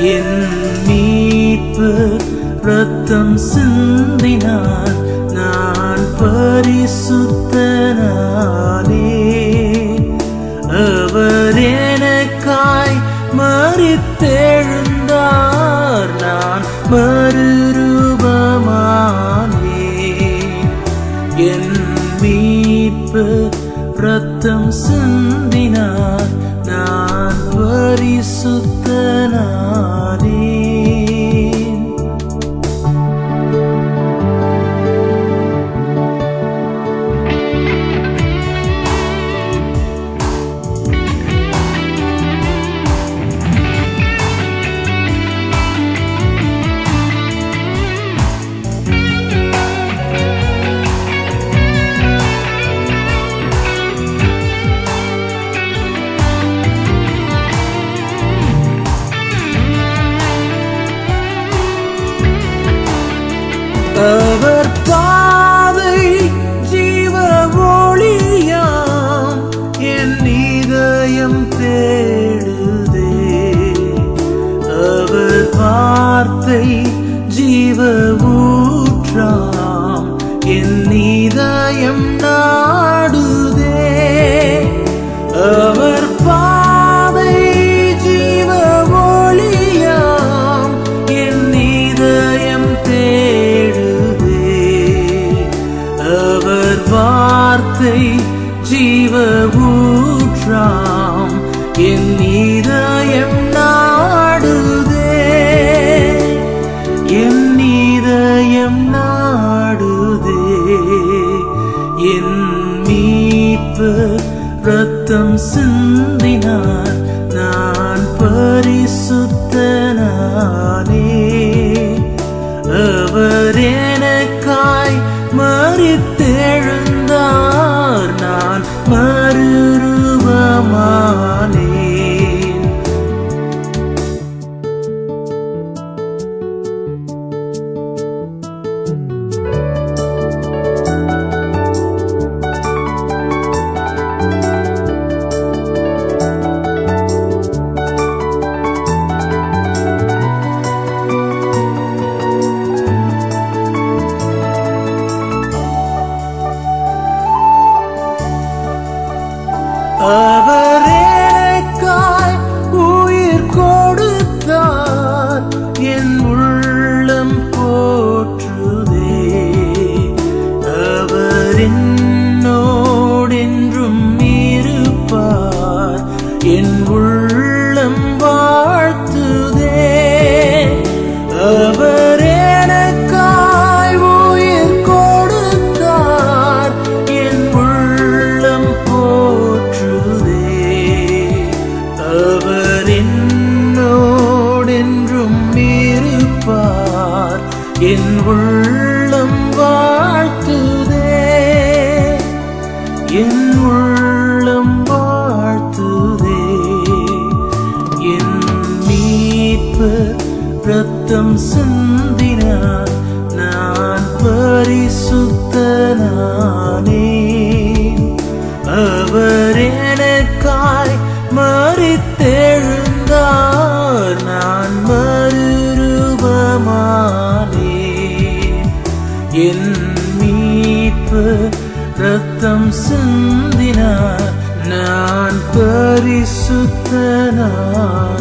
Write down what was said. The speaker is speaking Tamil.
என் மீட்பு ரத்தம் சிந்தினார் நான் பரிசுத்தனானே அவர் எனக்காய் மறித்தெழுந்தார் நான் மறுரூபமானேன் என் மீட்பு ரத்தம் சிந்தினார் நான் பரிசுத்தனானேன் அவர் பாதை ஜீவ ஒளியாம் என் இதயம் தேடுதே அவர் வார்த்தை ஜீவ ஊற்றாம் என் இதயம் நாடுதே அவர் பாதை ஜீவ ஒளியாம் என் இதயம் தேடுதே அவர் வார்த்தை ஜீவ ஊற்றாம் என் இதயம் நாடுதே என் இதயம் நாடுதே என் மீட்பு ரத்தம் சிந்தினார் நான் பரிசுத்தனானே அவர் எனக்காய் மறித்தெழுந்தார் நான் மறுரூபமானேன் அவர் எனக்காய் உயிர் கொடுத்தார் என் உள்ளம் போற்றுதே அவர் என்னோடென்றும் இருப்பார் என் உள்ளம் வாழ்த்துதே அவர் எனக்காய் உயிர் கொடுத்தார் என் உள்ளம் போற்றுதே அவர் என்னோடென்றும் இருப்பார் என் உள்ளம் வாழ்த்துதே என் உள்ளம் வாழ்த்துதே என் மீட்பு ரத்தம் சிந்தினார் நான் பரிசுத்தனானே அவர் எனக்காய் மறித்தெழுந்தார் நான் மறுரூபமானேன் என் மீட்பு ரத்தம் சிந்தினார் நான் பரிசுத்தனானே